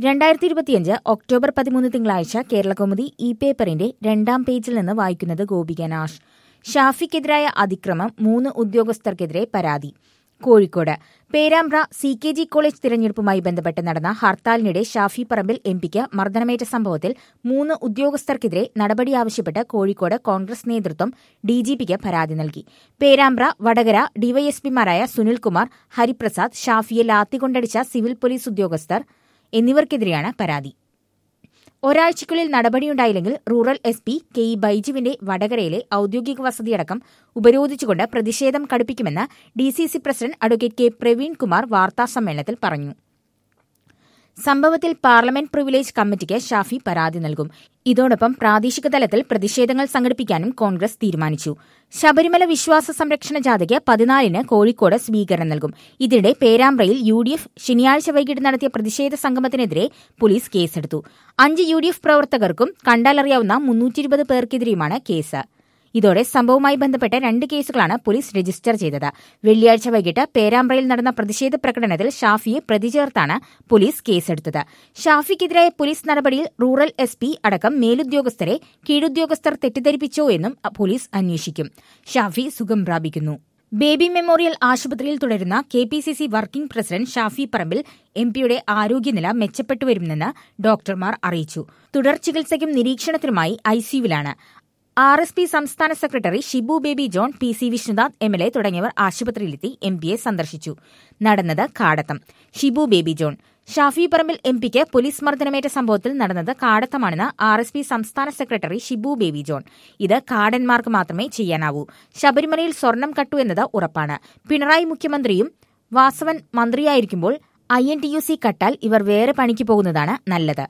രണ്ടായിരത്തി ഇരുപത്തിയഞ്ച് ഒക്ടോബർ പതിമൂന്ന് തിങ്കളാഴ്ച കേരളകൗമുദി ഇ പേപ്പറിന്റെ രണ്ടാം പേജിൽ നിന്ന് വായിക്കുന്നത് ഗോപിക നാഷ് ഷാഫിക്കെതിരായ അതിക്രമം മൂന്ന് ഉദ്യോഗസ്ഥർക്കെതിരെ പരാതി Kozhikode Perambra C K G college തിരഞ്ഞെടുപ്പുമായി ബന്ധപ്പെട്ട് നടന്ന ഹർത്താലിനിടെ ഷാഫി പറമ്പിൽ എം പിക്ക് മർദ്ദനമേറ്റ സംഭവത്തിൽ മൂന്ന് ഉദ്യോഗസ്ഥർക്കെതിരെ നടപടി ആവശ്യപ്പെട്ട് കോഴിക്കോട് കോൺഗ്രസ് നേതൃത്വം ഡിജിപിക്ക് പരാതി നൽകി പേരാമ്പ്ര വടകര ഡിവൈഎസ്പിമാരായ സുനിൽകുമാർ ഹരിപ്രസാദ് ഷാഫിയെ ലാത്തികൊണ്ടടിച്ച സിവിൽ പോലീസ് ഉദ്യോഗസ്ഥർ എന്നിവർക്കെതിരെയാണ് പരാതി ഒരാഴ്ചയ്ക്കുള്ളിൽ നടപടിയുണ്ടായില്ലെങ്കിൽ rural S P K E ബൈജുവിന്റെ വടകരയിലെ ഔദ്യോഗിക വസതിയടക്കം ഉപരോധിച്ചുകൊണ്ട് പ്രതിഷേധം കടുപ്പിക്കുമെന്ന് D C C president advocate K Praveen Kumar വാർത്താസമ്മേളനത്തിൽ പറഞ്ഞു സംഭവത്തിൽ പാർലമെന്റ് പ്രിവിലേജ് കമ്മിറ്റിക്ക് ഷാഫി പരാതി നൽകും ഇതോടൊപ്പം പ്രാദേശിക തലത്തിൽ പ്രതിഷേധങ്ങൾ സംഘടിപ്പിക്കാനും കോൺഗ്രസ് തീരുമാനിച്ചു ശബരിമല വിശ്വാസ സംരക്ഷണ ജാഥയ്ക്ക് പതിനാലിന് കോഴിക്കോട് സ്വീകരണം നൽകും ഇതിനിടെ പേരാമ്പ്രയിൽ യു ഡി എഫ് ശനിയാഴ്ച വൈകിട്ട് നടത്തിയ പ്രതിഷേധ സംഗമത്തിനെതിരെ പോലീസ് കേസെടുത്തു അഞ്ച് യു ഡി എഫ് പ്രവർത്തകർക്കും കണ്ടാലറിയാവുന്ന മുന്നൂറ്റിയിരുപത് പേർക്കെതിരെയുമാണ് കേസ് ഇതോടെ സംഭവവുമായി ബന്ധപ്പെട്ട് രണ്ട് കേസുകളാണ് പോലീസ് രജിസ്റ്റർ ചെയ്തത് വെള്ളിയാഴ്ച വൈകിട്ട് പേരാമ്പ്രയിൽ നടന്ന പ്രതിഷേധ പ്രകടനത്തിൽ ഷാഫിയെ പ്രതി ചേർത്താണ് പോലീസ് കേസെടുത്തത് ഷാഫിക്കെതിരായ പോലീസ് നടപടിയിൽ റൂറൽ എസ് പി അടക്കം മേലുദ്യോഗസ്ഥരെ കീഴുദ്യോഗസ്ഥർ തെറ്റിദ്ധരിപ്പിച്ചോ എന്നും പോലീസ് അന്വേഷിക്കും ഷാഫി സുഖം പ്രാപിക്കുന്നു ബേബി മെമ്മോറിയൽ ആശുപത്രിയിൽ തുടരുന്ന K P C C working president Shafi Parambil M പിയുടെ ആരോഗ്യനില മെച്ചപ്പെട്ടുവരുമെന്ന് ഡോക്ടർമാർ അറിയിച്ചു തുടർ ചികിത്സയ്ക്കും നിരീക്ഷണത്തിനുമായി ഐസിയുവിലാണ് ആർ എസ് പി സംസ്ഥാന secretary Shibu Baby John P C Vishnunath M L A തുടങ്ങിയവർ ആശുപത്രിയിലെത്തി എം പിയെ സന്ദർശിച്ചു നടന്നത് കാടത്തം Shibu Baby John Shafi Parambil M പിക്ക് പോലീസ് മർദ്ദനമേറ്റ സംഭവത്തിൽ നടന്നത് കാടത്തമാണെന്ന് ആർ എസ് പി സംസ്ഥാന സെക്രട്ടറി ഷിബു ബേബി ജോൺ ഇത് കാടന്മാർക്ക് മാത്രമേ ചെയ്യാനാവൂ ശബരിമലയിൽ സ്വർണം കട്ടു എന്നത് ഉറപ്പാണ് പിണറായി മുഖ്യമന്ത്രിയും വാസവൻ മന്ത്രിയായിരിക്കുമ്പോൾ I N T U C കട്ടാൽ ഇവർ വേറെ പണിക്ക് പോകുന്നതാണ് നല്ലത്